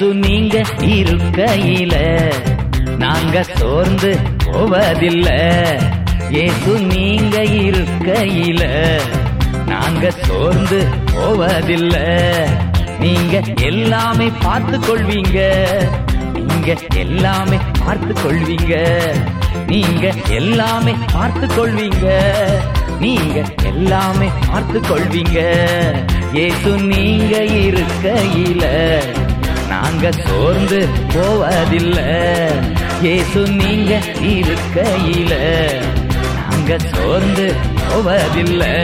இயேசு நீங்க இருக்கையில நாங்க சோர்ந்து போவதில்ல இயேசு நீங்க இருக்கையில நாங்க சோர்ந்து போவதில்ல நீங்க எல்லாமே பார்த்து கொள்வீங்க நீங்க எல்லாமே பார்த்து கொள்வீங்க நீங்க எல்லாமே பார்த்து கொள்வீங்க நீங்க எல்லாமே பார்த்து கொள்வீங்க ஏசு நீங்க இருக்கையில நாங்க சோர்ந்து போவதில்ல ஏசு நீங்க இருக்கையில நாங்க சோர்ந்து போவதில்லை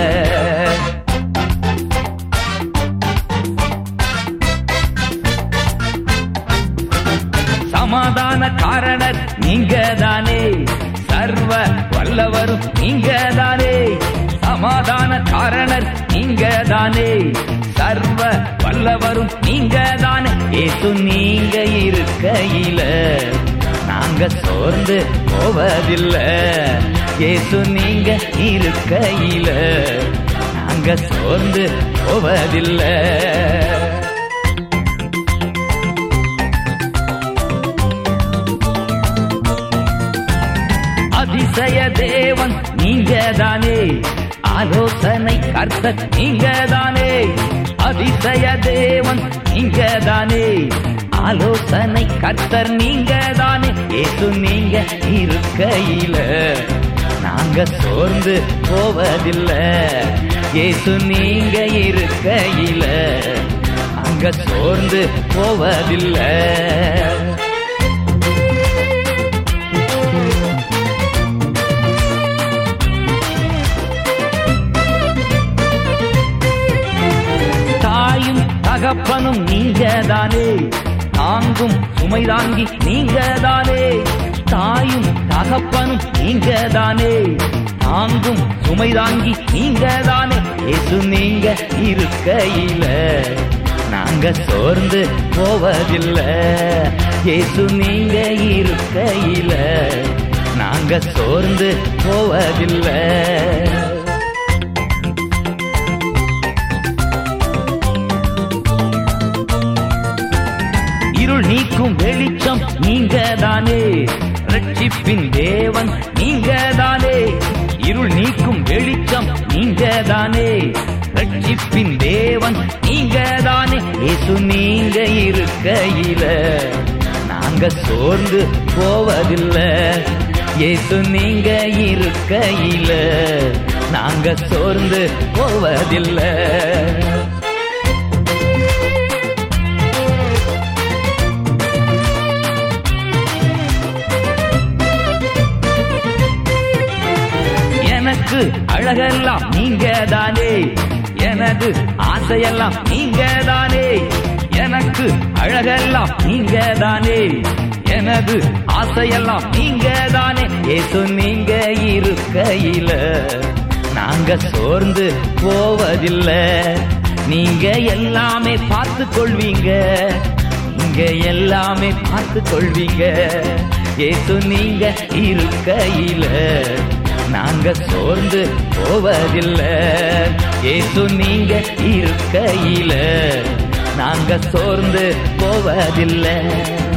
சமாதான காரணர் நீங்க தானே சர்வ வல்லவரும் நீங்க தானே சமாதான காரணர் நீங்க தானே சர்வ வல்லவரும் நீங்க தானே ஏசு நீங்க இருக்கையில நாங்க சோர்ந்து போவதில்ல ஏசு நீங்க இருக்கையில நாங்க சோர்ந்து போவதில்லை அதிசய தேவன் நீங்க தானே ஆலோசனை கர்த்த நீங்க தானே அதிசய தேவன் நீங்க தானே ஆலோசனை கர்த்தர் நீங்க தானே ஏசு நீங்க இருக்கையில நாங்க சோர்ந்து போவதில்லை ஏசு நீங்க இருக்கையில நாங்க சோர்ந்து போவதில்லை தாயும் தகப்பனும் நீங்க தானே தாங்கும் சுமை தாங்கி நீங்க தானே தாயும் தகப்பனும் நீங்க தானே தாங்கும் சுமை தாங்கி நீங்க தானே ஏசு நீங்க இருக்கையில நாங்க சோர்ந்து போவதில்லை ஏசு நீங்க இருக்கையில நாங்க சோர்ந்து போவதில்லை இருள் நீக்கும் வெளிச்சம் நீங்க தானே ரட்சிப்பின் தேவன் நீங்க தானே இருள் நீக்கும் வெளிச்சம் நீங்க தானே ரட்சிப்பின் தேவன் நீங்க தானே இயேசு நீங்க இருக்கையில நாங்க சோர்ந்து போவதில்லை இயேசு நீங்க இருக்கையில நாங்க சோர்ந்து போவதில்லை எனக்கு அழகெல்லாம் நீங்க தானே எனது ஆசையெல்லாம் நீங்க தானே எனக்கு அழகெல்லாம் நீங்க தானே எனது ஆசையெல்லாம் நீங்க தானே ஏசு நீங்க இருக்கையில நாங்க சோர்ந்து போவதில்லை நீங்க எல்லாமே பார்த்து கொள்வீங்க நீங்க எல்லாமே பார்த்து கொள்வீங்க ஏசு நீங்க இருக்கையில நாங்க சோர்ந்து போவதில்லை ஏசு நீங்க இருக்கையில நாங்க சோர்ந்து போவதில்லை